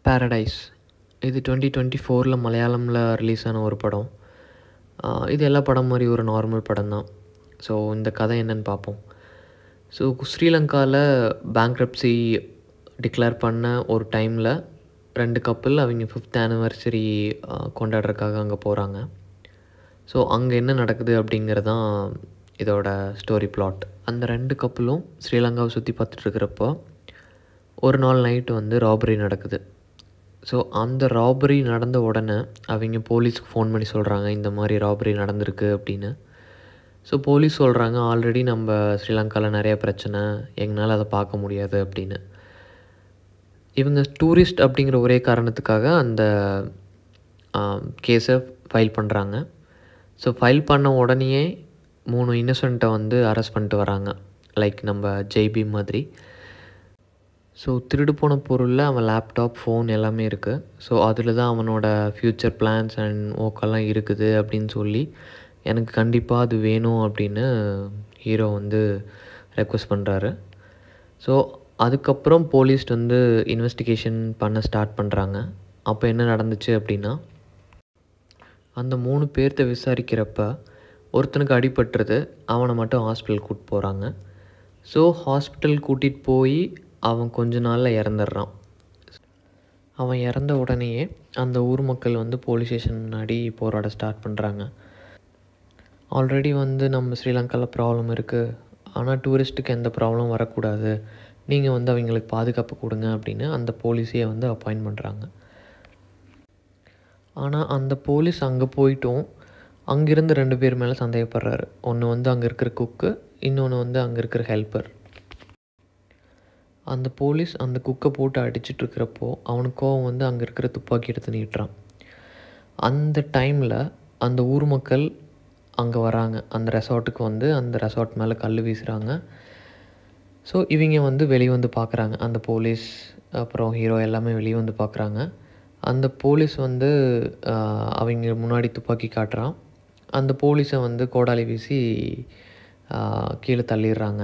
paradise இது twenty twenty ஃபோரில் மலையாளமில் release ஆன ஒரு படம் ஆஹ் இது எல்லா படம் மாதிரி ஒரு நார்மல் படம் தான் ஸோ இந்த கதை என்னன்னு பார்ப்போம் ஸோ ஸ்ரீலங்காவில் பேங்க்ரப்சி டிக்ளேர் பண்ண ஒரு டைமில் ரெண்டு கப்பல் அவங்க ஃபிஃப்த் ஆனிவர்சரி கொண்டாடுறதுக்காக அங்கே போகிறாங்க ஸோ அங்கே என்ன நடக்குது அப்படிங்கிறது தான் இதோட ஸ்டோரி பிளாட் அந்த ரெண்டு கப்பலும் ஸ்ரீலங்காவை சுற்றி பார்த்துட்டு இருக்கிறப்போ ஒரு நாள் நைட்டு வந்து ராபரி நடக்குது ஸோ அந்த ராபரி நடந்த உடனே அவங்க போலீஸ்க்கு ஃபோன் பண்ணி சொல்கிறாங்க இந்த மாதிரி ராபரி நடந்திருக்கு அப்படின்னு ஸோ போலீஸ் சொல்கிறாங்க ஆல்ரெடி நம்ம ஸ்ரீலங்காவில் நிறைய பிரச்சனை எங்களால் அதை பார்க்க முடியாது அப்படின்னு இவங்க டூரிஸ்ட் அப்படிங்கிற ஒரே காரணத்துக்காக அந்த கேஸை ஃபைல் பண்ணுறாங்க ஸோ ஃபைல் பண்ண உடனேயே மூணு இன்னசென்ட்டை வந்து அரெஸ்ட் பண்ணிட்டு வராங்க லைக் நம்ம ஜெய்பி மாதிரி ஸோ திருடு போன பொருளில் அவன் லேப்டாப் ஃபோன் எல்லாமே இருக்குது ஸோ அதில் தான் அவனோட ஃப்யூச்சர் பிளான்ஸ் அண்ட் ஓக்கெல்லாம் இருக்குது அப்படின்னு சொல்லி எனக்கு கண்டிப்பாக அது வேணும் அப்படின்னு ஹீரோ வந்து ரெக்வஸ்ட் பண்ணுறாரு ஸோ அதுக்கப்புறம் போலீஸ் வந்து இன்வெஸ்டிகேஷன் பண்ண ஸ்டார்ட் பண்ணுறாங்க அப்போ என்ன நடந்துச்சு அப்படின்னா அந்த மூணு பேர்த்த விசாரிக்கிறப்ப ஒருத்தனுக்கு அடிபட்டுருது அவனை மட்டும் ஹாஸ்பிட்டல் கூட்டிட்டு போகிறாங்க ஸோ ஹாஸ்பிட்டல் கூட்டிகிட்டு போய் அவன் கொஞ்ச நாளில் இறந்துடுறான் அவன் இறந்த உடனேயே அந்த ஊர் மக்கள் வந்து போலீஸ் ஸ்டேஷன் முன்னாடி போராட ஸ்டார்ட் பண்ணுறாங்க ஆல்ரெடி வந்து நம்ம ஸ்ரீலங்காவில் ப்ராப்ளம் இருக்குது ஆனால் டூரிஸ்ட்டுக்கு எந்த ப்ராப்ளம் வரக்கூடாது நீங்கள் வந்து அவங்களுக்கு பாதுகாப்பு கொடுங்க அப்படின்னு அந்த போலீஸையே வந்து அப்பாயிண்ட் பண்ணுறாங்க ஆனால் அந்த போலீஸ் அங்கே போயிட்டும் அங்கேருந்து ரெண்டு பேர் மேலே சந்தேகப்படுறாரு ஒன்று வந்து அங்கே இருக்கிற குக்கு இன்னொன்று வந்து அங்கே இருக்கிற ஹெல்ப்பர் அந்த போலீஸ் அந்த குக்கை போட்டு அடிச்சிட்டு இருக்கிறப்போ அவனுக்கு கோவம் வந்து அங்கே இருக்கிற துப்பாக்கி எடுத்து நீட்டுறான் அந்த டைமில் அந்த ஊர் மக்கள் அங்கே வராங்க அந்த ரெசார்ட்டுக்கு வந்து அந்த ரெசார்ட் மேலே கல் வீசுகிறாங்க ஸோ இவங்க வந்து வெளியே வந்து பார்க்குறாங்க அந்த போலீஸ் அப்புறம் ஹீரோ எல்லாமே வெளியே வந்து பார்க்குறாங்க அந்த போலீஸ் வந்து ஆஹ், அவங்க முன்னாடி துப்பாக்கி காட்டுறான் அந்த போலீஸை வந்து கோடாலி வீசி ஆஹ், கீழே தள்ளிடுறாங்க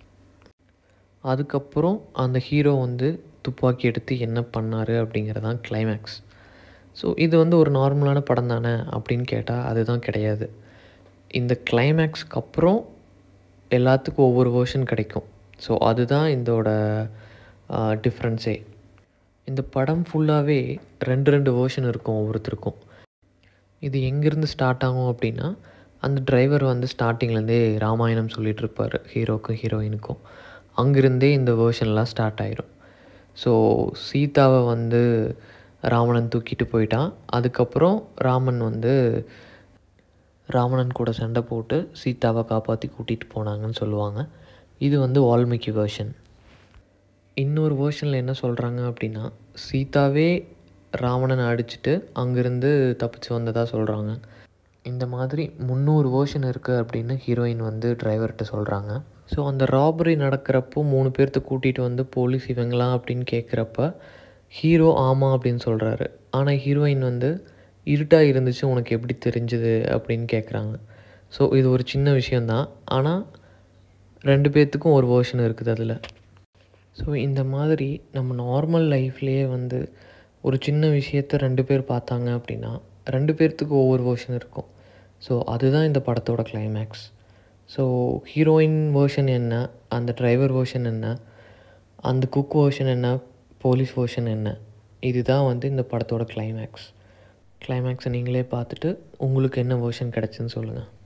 அதுக்கப்புறம் அந்த ஹீரோ வந்து துப்பாக்கி எடுத்து என்ன பண்ணார் அப்படிங்கிறதான் கிளைமேக்ஸ் ஸோ இது வந்து ஒரு நார்மலான படம் தானே அப்படின்னு கேட்டால் அதுதான் கிடையாது இந்த கிளைமேக்ஸ்க்கு அப்புறம் எல்லாத்துக்கும் ஒவ்வொரு வேர்ஷன் கிடைக்கும் ஸோ அதுதான் இதோட டிஃப்ரென்ஸே இந்த படம் ஃபுல்லாகவே ரெண்டு ரெண்டு வேர்ஷன் இருக்கும் ஒவ்வொருத்தருக்கும் இது எங்கேருந்து ஸ்டார்ட் ஆகும் அப்படின்னா அந்த டிரைவர் வந்து ஸ்டார்டிங்லேருந்தே ராமாயணம் சொல்லிட்டு இருப்பார் ஹீரோக்கும் ஹீரோயினுக்கும் அங்கிருந்தே இந்த வேர்ஷன்லாம் ஸ்டார்ட் ஆயிரும் ஸோ சீதாவை வந்து ராவணன் தூக்கிட்டு போயிட்டான் அதுக்கப்புறம் ராமன் வந்து ராவணன் கூட சண்டை போட்டு சீதாவை காப்பாற்றி கூட்டிகிட்டு போனாங்கன்னு சொல்லுவாங்க இது வந்து வால்மீகி வேர்ஷன் இன்னொரு வேர்ஷனில் என்ன சொல்கிறாங்க அப்படின்னா சீதாவே ராவணனை அடிச்சிட்டு அங்கேருந்து தப்பிச்சு வந்ததாக சொல்கிறாங்க இந்த மாதிரி முந்நூறு வேர்ஷன் இருக்குது அப்படின்னு ஹீரோயின் வந்து டிரைவர்கிட்ட சொல்கிறாங்க ஸோ அந்த ராபரி நடக்கிறப்போ மூணு பேர்த்த கூட்டிகிட்டு வந்து போலீஸ் இவங்களாம் அப்படின்னு கேட்குறப்ப ஹீரோ ஆமாம் அப்படின்னு சொல்கிறாரு ஆனால் ஹீரோயின் வந்து இருட்டாக இருந்துச்சு உனக்கு எப்படி தெரிஞ்சுது அப்படின்னு கேட்குறாங்க ஸோ இது ஒரு சின்ன விஷயந்தான் ஆனால் ரெண்டு பேர்த்துக்கும் ஒரு வேர்ஷன் இருக்குது அதில் ஸோ இந்த மாதிரி நம்ம நார்மல் லைஃப்லேயே வந்து ஒரு சின்ன விஷயத்த ரெண்டு பேர் பார்த்தாங்க அப்படின்னா ரெண்டு பேர்த்துக்கு ஒவ்வொரு வேர்ஷன் இருக்கும் ஸோ அதுதான் இந்த படத்தோட கிளைமேக்ஸ் ஸோ ஹீரோயின் வேர்ஷன் என்ன அந்த டிரைவர் வேர்ஷன் என்ன அந்த குக் வேர்ஷன் என்ன போலீஸ் வேர்ஷன் என்ன இதுதான் வந்து இந்த படத்தோட கிளைமேக்ஸ் கிளைமேக்ஸை நீங்களே பார்த்துட்டு உங்களுக்கு என்ன வேர்ஷன் கிடச்சுன்னு சொல்லுங்கள்